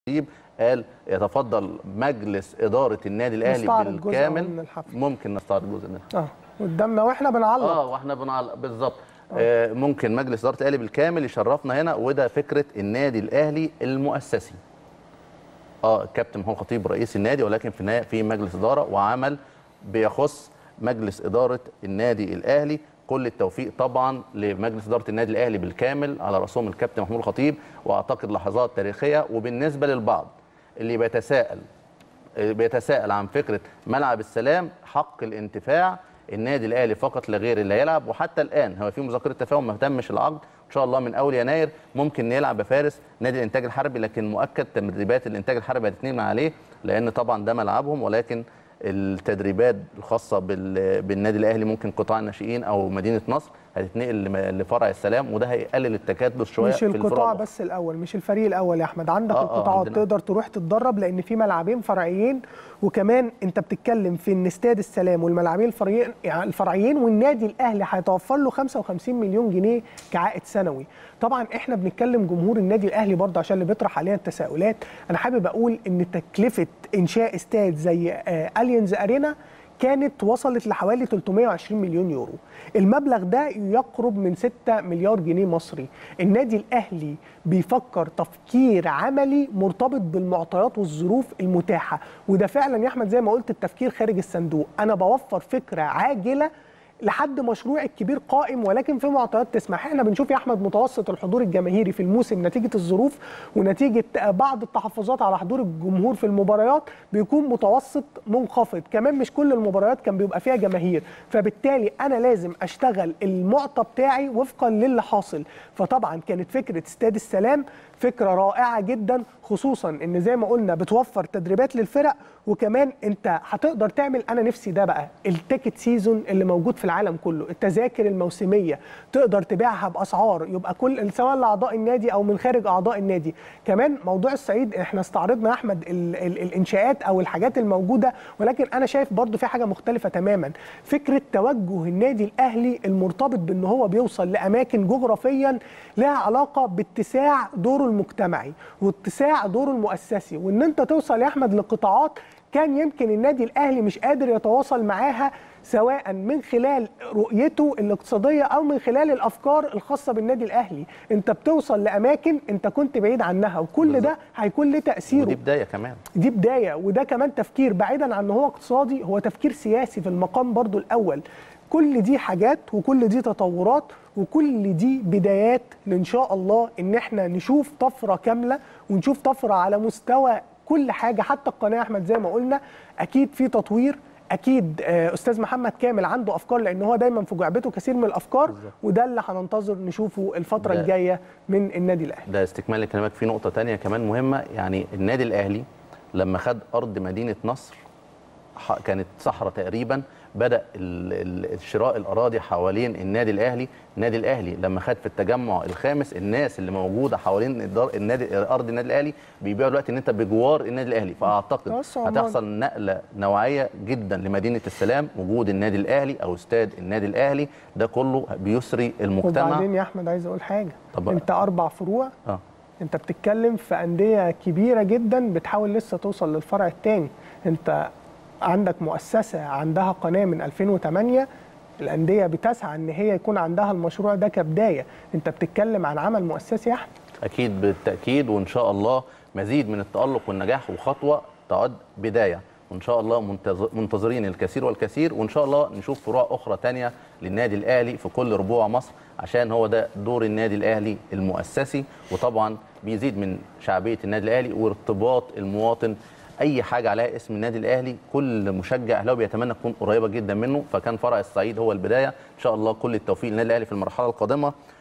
الخطيب قال يتفضل مجلس اداره النادي الاهلي نستعرض جزء بالكامل من الحفل. ممكن نستعرض جزء منها اه قدامنا واحنا بنعلق اه واحنا بنعلق بالظبط آه ممكن مجلس اداره الاهلي بالكامل يشرفنا هنا وده فكره النادي الاهلي المؤسسي اه الكابتن محمود خطيب رئيس النادي ولكن في النهايه في مجلس اداره وعمل بيخص مجلس اداره النادي الاهلي كل التوفيق طبعا لمجلس اداره النادي الاهلي بالكامل على راسهم الكابتن محمود الخطيب واعتقد لحظات تاريخيه وبالنسبه للبعض اللي بيتساءل بيتساءل عن فكره ملعب السلام حق الانتفاع النادي الاهلي فقط لا غير اللي هيلعب وحتى الان هو في مذكره تفاهم ما تمش العقد ان شاء الله من اول يناير ممكن يلعب بفارس نادي الانتاج الحربي لكن مؤكد تدريبات الانتاج الحربي هتتنقل عليه لان طبعا ده ملعبهم ولكن التدريبات الخاصه بال- بالنادي الاهلي ممكن قطاع الناشئين او مدينه نصر هتتنقل لم- لفرع السلام وده هيقلل التكدس شويه مش في الفروع القطاع الأخرى. بس الاول مش الفريق الاول يا احمد عندك آه، آه، القطاعات عندنا. تقدر تروح تتدرب لان في ملعبين فرعيين وكمان انت بتتكلم في ان استاد السلام والملعبين الفرعيين يعني الفرعيين والنادي الاهلي هيتوفر له 55 مليون جنيه كعائد سنوي طبعا احنا بنتكلم جمهور النادي الاهلي برضه عشان اللي بيطرح علينا التساؤلات انا حابب اقول ان تكلفه انشاء استاد زي آه الينز ارينا كانت وصلت لحوالي 320 مليون يورو المبلغ ده يقرب من 6 مليار جنيه مصري النادي الأهلي بيفكر تفكير عملي مرتبط بالمعطيات والظروف المتاحة وده فعلا يا أحمد زي ما قلت التفكير خارج الصندوق أنا بوفر فكرة عاجلة لحد مشروع الكبير قائم ولكن في معطيات تسمح احنا بنشوف يا احمد متوسط الحضور الجماهيري في الموسم نتيجه الظروف ونتيجه بعض التحفظات على حضور الجمهور في المباريات بيكون متوسط منخفض كمان مش كل المباريات كان بيبقى فيها جماهير فبالتالي انا لازم اشتغل المعطى بتاعي وفقا للي حاصل فطبعا كانت فكره استاد السلام فكره رائعه جدا خصوصا ان زي ما قلنا بتوفر تدريبات للفرق وكمان انت هتقدر تعمل انا نفسي ده بقى التيكت سيزون اللي موجود في العالم كله التذاكر الموسميه تقدر تبيعها باسعار يبقى كل سواء لاعضاء النادي او من خارج اعضاء النادي كمان موضوع الصعيد احنا استعرضنا يا احمد ال ال الانشاءات او الحاجات الموجوده ولكن انا شايف برضو في حاجه مختلفه تماما فكره توجه النادي الاهلي المرتبط بان هو بيوصل لاماكن جغرافيا لها علاقه باتساع دوره المجتمعي واتساع دوره المؤسسي وان انت توصل يا احمد لقطاعات كان يمكن النادي الاهلي مش قادر يتواصل معاها سواء من خلال رؤيته الاقتصاديه او من خلال الافكار الخاصه بالنادي الاهلي انت بتوصل لاماكن انت كنت بعيد عنها وكل ده هيكون له تاثيره ودي بدايه كمان دي بدايه وده كمان تفكير بعيدا عن ان هو اقتصادي هو تفكير سياسي في المقام برضو الاول كل دي حاجات وكل دي تطورات وكل دي بدايات ان شاء الله ان احنا نشوف طفره كامله ونشوف طفره على مستوى كل حاجه حتى القناه احمد زي ما قلنا اكيد في تطوير اكيد آه، استاذ محمد كامل عنده افكار لان هو دايما في جعبته كثير من الافكار وده اللي هننتظر نشوفه الفتره ده- الجايه من النادي الاهلي ده استكمال لكلامك في نقطة تانية كمان مهمة يعني النادي الأهلي لما خد أرض مدينة نصر ح- كانت صحراء تقريبا بدأ ال- ال- شراء الأراضي حوالين النادي الأهلي النادي الأهلي لما خد في التجمع الخامس الناس اللي موجودة حوالين الدار- النادي أرض النادي الأهلي بيبيعوا دلوقتي إن أنت بجوار النادي الأهلي فأعتقد بس عمال. هتحصل نقلة نوعية جدا لمدينة السلام وجود النادي الأهلي أو استاد النادي الأهلي ده كله بيسري المجتمع وبعدين يا احمد عايز اقول حاجه طب- انت اربع فروع اه انت بتتكلم في انديه كبيره جدا بتحاول لسه توصل للفرع الثاني انت عندك مؤسسه عندها قناه من 2008 الانديه بتسعى ان هي يكون عندها المشروع ده كبدايه انت بتتكلم عن عمل مؤسسي يا احمد اكيد بالتاكيد وان شاء الله مزيد من التالق والنجاح وخطوه تعد بدايه وان شاء الله منتظ- منتظرين الكثير والكثير وان شاء الله نشوف فروع اخرى تانية للنادي الاهلي في كل ربوع مصر عشان هو ده دور النادي الاهلي المؤسسي وطبعا بيزيد من شعبيه النادي الاهلي وارتباط المواطن اي حاجه عليها اسم النادي الاهلي كل مشجع اهلاوي بيتمنى تكون قريبه جدا منه فكان فرع الصعيد هو البدايه ان شاء الله كل التوفيق للنادي الاهلي في المرحله القادمه